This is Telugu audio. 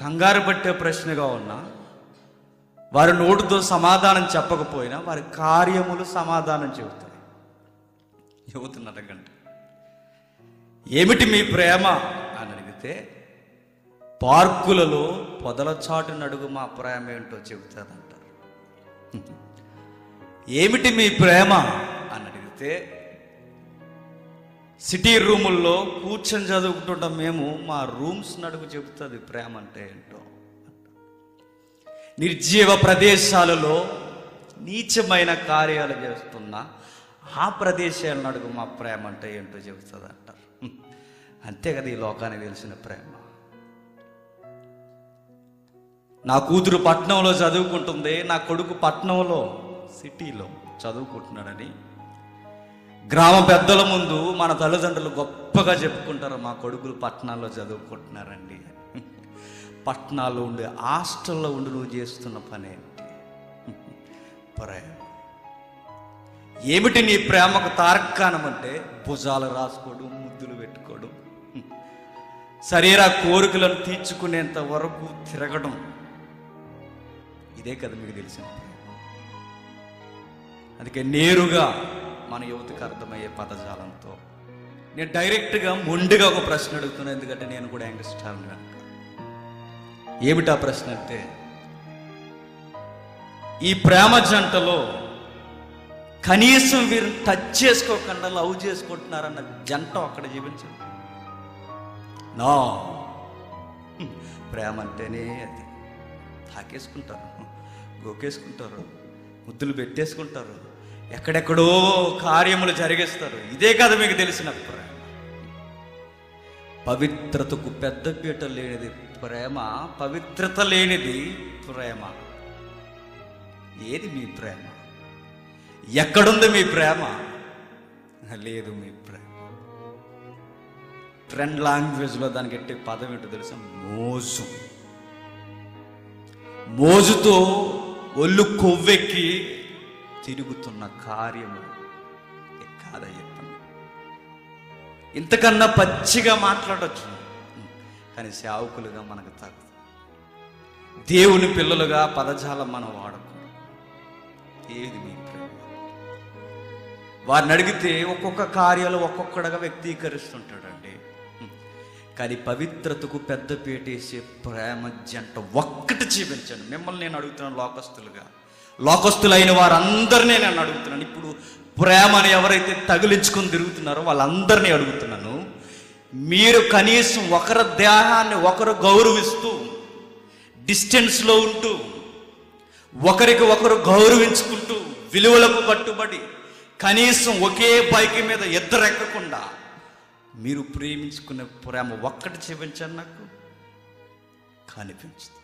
కంగారు పట్టే ప్రశ్నగా ఉన్నా వారి నోటితో సమాధానం చెప్పకపోయినా వారి కార్యములు సమాధానం చెబుతాయి చెబుతున్నారు కంటే ఏమిటి మీ ప్రేమ అని అడిగితే పార్కులలో పొదల చాటు నడుగు మా ప్రేమ ఏంటో చెబుతారంటారు ఏమిటి మీ ప్రేమ అని అడిగితే సిటీ రూముల్లో కూర్చొని చదువుకుంటుంటాం మేము మా రూమ్స్ నడుగు చెబుతుంది ప్రేమ అంటే ఏంటో నిర్జీవ ప్రదేశాలలో నీచమైన కార్యాలు చేస్తున్న ఆ ప్రదేశాలను అడుగు మా ప్రేమ అంటే ఏంటో చెబుతుంది అంటారు అంతే కదా ఈ లోకానికి తెలిసిన ప్రేమ నా కూతురు పట్నంలో చదువుకుంటుంది నా కొడుకు పట్నంలో సిటీలో చదువుకుంటున్నాడని గ్రామ పెద్దల ముందు మన తల్లిదండ్రులు గొప్పగా చెప్పుకుంటారు మా కొడుకులు పట్టణాల్లో చదువుకుంటున్నారండి పట్టణాల్లో ఉండి హాస్టల్లో ఉండి నువ్వు చేస్తున్న పని ఏంటి ప్రేమ ఏమిటి నీ ప్రేమకు తార్కాణం అంటే భుజాలు రాసుకోవడం ముద్దులు పెట్టుకోవడం శరీర కోరికలను తీర్చుకునేంత వరకు తిరగడం ఇదే కదా మీకు తెలిసిన ప్రేమ అందుకే నేరుగా మన యువతకు అర్థమయ్యే పదజాలంతో నేను డైరెక్ట్గా మొండిగా ఒక ప్రశ్న అడుగుతున్నాను ఎందుకంటే నేను కూడా యంగ్స్టర్ కనుక ఏమిటా ప్రశ్న అంటే ఈ ప్రేమ జంటలో కనీసం వీరు టచ్ చేసుకోకుండా లవ్ చేసుకుంటున్నారన్న జంట అక్కడ జీవించండి నా ప్రేమ అంటేనే అది తాకేసుకుంటారు గోకేసుకుంటారు ముద్దులు పెట్టేసుకుంటారు ఎక్కడెక్కడో కార్యములు జరిగిస్తారు ఇదే కదా మీకు తెలిసిన ప్రేమ పవిత్రతకు పెద్దపీట లేనిది ప్రేమ పవిత్రత లేనిది ప్రేమ ఏది మీ ప్రేమ ఎక్కడుంది మీ ప్రేమ లేదు మీ ప్రేమ ట్రెండ్ లాంగ్వేజ్లో దానికి ఎట్టే పదం ఏంటో తెలుసా మోజు మోజుతో ఒళ్ళు కొవ్వెక్కి తిరుగుతున్న కార్యము ఇది కాదా చెప్పండి ఇంతకన్నా పచ్చిగా మాట్లాడొచ్చు కానీ సేవకులుగా మనకు తగ్గదు దేవుని పిల్లలుగా పదజాలం మనం వాడకూడదు ఏది మీ ప్రేమ వారిని అడిగితే ఒక్కొక్క కార్యాలు ఒక్కొక్కడగా వ్యక్తీకరిస్తుంటాడండి కానీ పవిత్రతకు పెద్ద పేటేసే ప్రేమ జంట ఒక్కటి చూపించండి మిమ్మల్ని నేను అడుగుతున్నాను లోకస్తులుగా లోకస్తులైన వారందరినీ నేను అడుగుతున్నాను ఇప్పుడు ప్రేమని ఎవరైతే తగిలించుకొని తిరుగుతున్నారో వాళ్ళందరినీ అడుగుతున్నాను మీరు కనీసం ఒకరి దేహాన్ని ఒకరు గౌరవిస్తూ డిస్టెన్స్లో ఉంటూ ఒకరికి ఒకరు గౌరవించుకుంటూ విలువలకు కట్టుబడి కనీసం ఒకే బైక్ మీద ఇద్దరు ఎక్కకుండా మీరు ప్రేమించుకునే ప్రేమ ఒక్కటి చూపించండి నాకు కనిపించదు